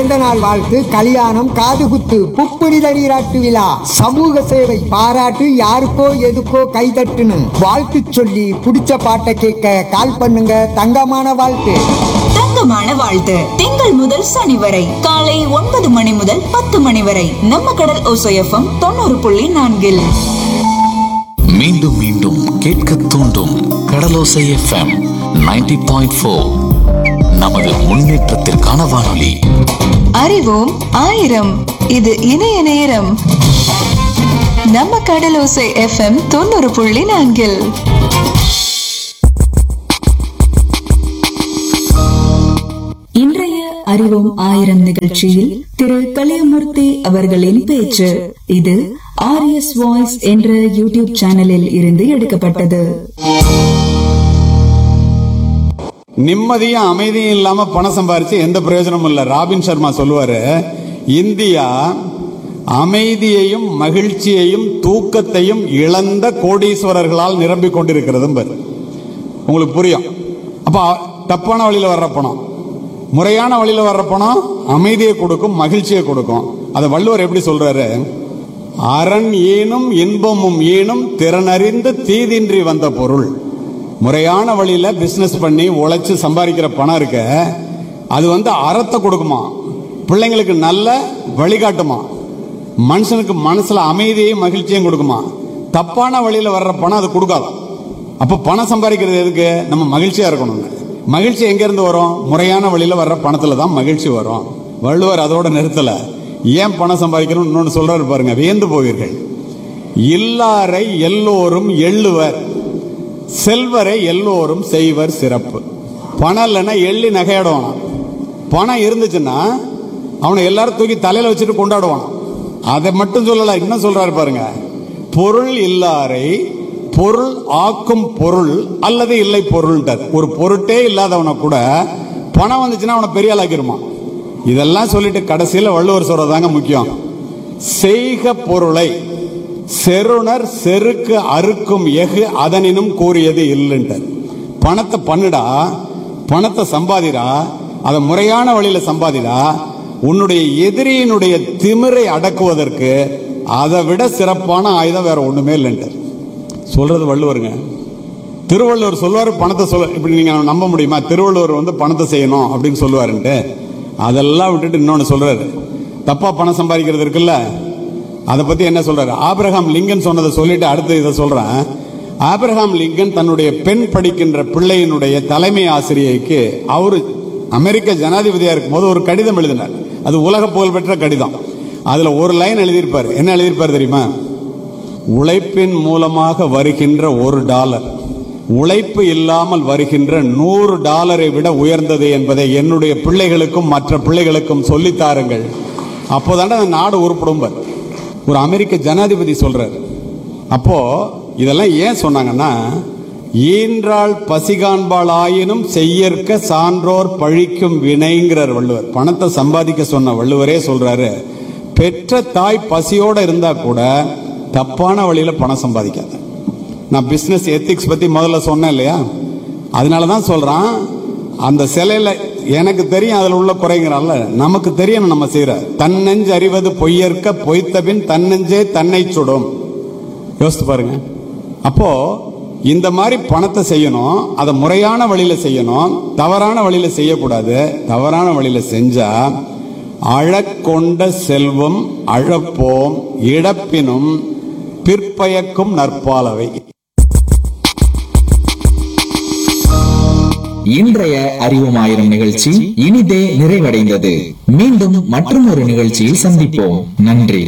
பிறந்த நாள் வாழ்த்து கல்யாணம் காதுகுத்து புப்புனித நீராட்டு விழா சமூக சேவை பாராட்டு யாருக்கோ எதுக்கோ கைதட்டுன்னு வாழ்த்து சொல்லி பிடிச்ச பாட்டை கேட்க கால் பண்ணுங்க தங்கமான வாழ்த்து தங்கமான வாழ்த்து திங்கள் முதல் சனி வரை காலை ஒன்பது மணி முதல் பத்து மணி வரை நம்ம கடல் ஓசையஃபம் தொண்ணூறு புள்ளி நான்கில் மீண்டும் மீண்டும் கேட்க தூண்டும் கடலோசை எஃப்எம் 90.4 பாயிண்ட் நமது முன்னேற்றத்திற்கான வானொலி அறிவோம் ஆயிரம் இது இணைய நேரம் நம்ம கடலோசை எஃப்எம் தொண்ணூறு புள்ளி நான்கில் இன்றைய அறிவோம் ஆயிரம் நிகழ்ச்சியில் திரு கலியமூர்த்தி அவர்களின் பேச்சு இது ஆர்எஸ் வாய்ஸ் என்ற யூடியூப் சேனலில் இருந்து எடுக்கப்பட்டது நிம்மதியும் அமைதியும் இல்லாம பணம் சம்பாரிச்சு எந்த பிரயோஜனமும் இல்ல ராபின் சர்மா சொல்லுவாரு இந்தியா அமைதியையும் மகிழ்ச்சியையும் தூக்கத்தையும் இழந்த கோடீஸ்வரர்களால் நிரம்பிக் கொண்டிருக்கிறது உங்களுக்கு புரியும் அப்ப தப்பான வழியில வர்ற பணம் முறையான வழியில வர்ற பணம் அமைதியை கொடுக்கும் மகிழ்ச்சியை கொடுக்கும் அதை வள்ளுவர் எப்படி சொல்றாரு அரண் ஈனும் இன்பமும் ஈனும் திறனறிந்து தீதின்றி வந்த பொருள் முறையான வழியில பிசினஸ் பண்ணி உழைச்சு சம்பாதிக்கிற பணம் இருக்க அது வந்து அறத்தை கொடுக்குமா பிள்ளைங்களுக்கு நல்ல வழிகாட்டுமா மனுஷனுக்கு மனசுல அமைதியையும் மகிழ்ச்சியும் கொடுக்குமா தப்பான வழியில வர்ற பணம் அது கொடுக்காது அப்ப பணம் சம்பாதிக்கிறது எதுக்கு நம்ம மகிழ்ச்சியா இருக்கணுங்க மகிழ்ச்சி எங்க இருந்து வரும் முறையான வழியில வர்ற பணத்துல தான் மகிழ்ச்சி வரும் வள்ளுவர் அதோட நிறுத்தல ஏன் பணம் சம்பாதிக்கணும் இன்னொன்னு சொல்றாரு பாருங்க வியந்து போவீர்கள் இல்லாரை எல்லோரும் எள்ளுவர் செல்வரை எல்லோரும் செய்வர் சிறப்பு பணம் இல்லைன்னா எள்ளி நகையாடுவான் பணம் இருந்துச்சுன்னா அவனை எல்லாரும் தூக்கி தலையில வச்சுட்டு கொண்டாடுவான் அதை மட்டும் சொல்லல இன்னும் சொல்றாரு பாருங்க பொருள் இல்லாரை பொருள் ஆக்கும் பொருள் அல்லது இல்லை பொருள்ன்றது ஒரு பொருட்டே இல்லாதவனை கூட பணம் வந்துச்சுன்னா அவனை பெரிய ஆளாக்கிருமா இதெல்லாம் சொல்லிட்டு கடைசியில் வள்ளுவர் சொல்றதாங்க முக்கியம் செய்க பொருளை செருணர் செருக்கு அறுக்கும் எஃகு அதனினும் கூறியது இல்லைன்றார் பணத்தை பண்ணுடா பணத்தை சம்பாதிடா அதை முறையான வழியில சம்பாதிடா உன்னுடைய எதிரியினுடைய திமிரை அடக்குவதற்கு அதை விட சிறப்பான ஆயுதம் வேற ஒண்ணுமே இல்லைன்றார் சொல்றது வள்ளுவருங்க திருவள்ளுவர் சொல்லுவார் பணத்தை சொல்ல இப்படி நீங்க நம்ப முடியுமா திருவள்ளுவர் வந்து பணத்தை செய்யணும் அப்படின்னு சொல்லுவாருன்ட்டு அதெல்லாம் விட்டுட்டு இன்னொன்னு சொல்றாரு தப்பா பணம் சம்பாதிக்கிறது இருக்குல்ல அதை பத்தி என்ன சொல்றாரு ஆபிரகாம் லிங்கன் சொன்னதை சொல்லிட்டு அடுத்து இதை சொல்றேன் ஆபிரகாம் லிங்கன் தன்னுடைய பெண் படிக்கின்ற பிள்ளையினுடைய தலைமை ஆசிரியைக்கு அவரு அமெரிக்க ஜனாதிபதியா இருக்கும்போது ஒரு கடிதம் எழுதினார் அது உலக புகழ்பெற்ற கடிதம் அதுல ஒரு லைன் எழுதியிருப்பாரு என்ன எழுதியிருப்பாரு தெரியுமா உழைப்பின் மூலமாக வருகின்ற ஒரு டாலர் உழைப்பு இல்லாமல் வருகின்ற நூறு டாலரை விட உயர்ந்தது என்பதை என்னுடைய பிள்ளைகளுக்கும் மற்ற பிள்ளைகளுக்கும் சொல்லித் தாருங்கள் அப்போதாண்ட அந்த நாடு உருப்படும் பார். ஒரு அமெரிக்க ஜனாதிபதி சொல்றார் அப்போ இதெல்லாம் ஏன் சொன்னாங்கன்னா ஈன்றாள் பசிகாண்பாள் ஆயினும் செய்யற்க சான்றோர் பழிக்கும் வினைங்கிறார் வள்ளுவர் பணத்தை சம்பாதிக்க சொன்ன வள்ளுவரே சொல்றாரு பெற்ற தாய் பசியோட இருந்தா கூட தப்பான வழியில பணம் சம்பாதிக்காத நான் பிசினஸ் எத்திக்ஸ் பத்தி முதல்ல சொன்னேன் இல்லையா அதனால தான் சொல்றான் அந்த சிலையில எனக்கு தெரியும் அதுல உள்ள குறைங்கிறான்ல நமக்கு தெரியும் நம்ம செய்யற தன்னெஞ்சு அறிவது பொய்யற்க பொய்த்த பின் தன்னெஞ்சே தன்னை சுடும் யோசித்து பாருங்க அப்போ இந்த மாதிரி பணத்தை செய்யணும் அதை முறையான வழியில செய்யணும் தவறான வழியில செய்யக்கூடாது தவறான வழியில செஞ்சா அழக்கொண்ட செல்வம் அழப்போம் இழப்பினும் பிற்பயக்கும் நற்பாலவை இன்றைய அறிவோம் ஆயிரம் நிகழ்ச்சி இனிதே நிறைவடைந்தது மீண்டும் மற்றும் ஒரு நிகழ்ச்சியில் சந்திப்போம் நன்றி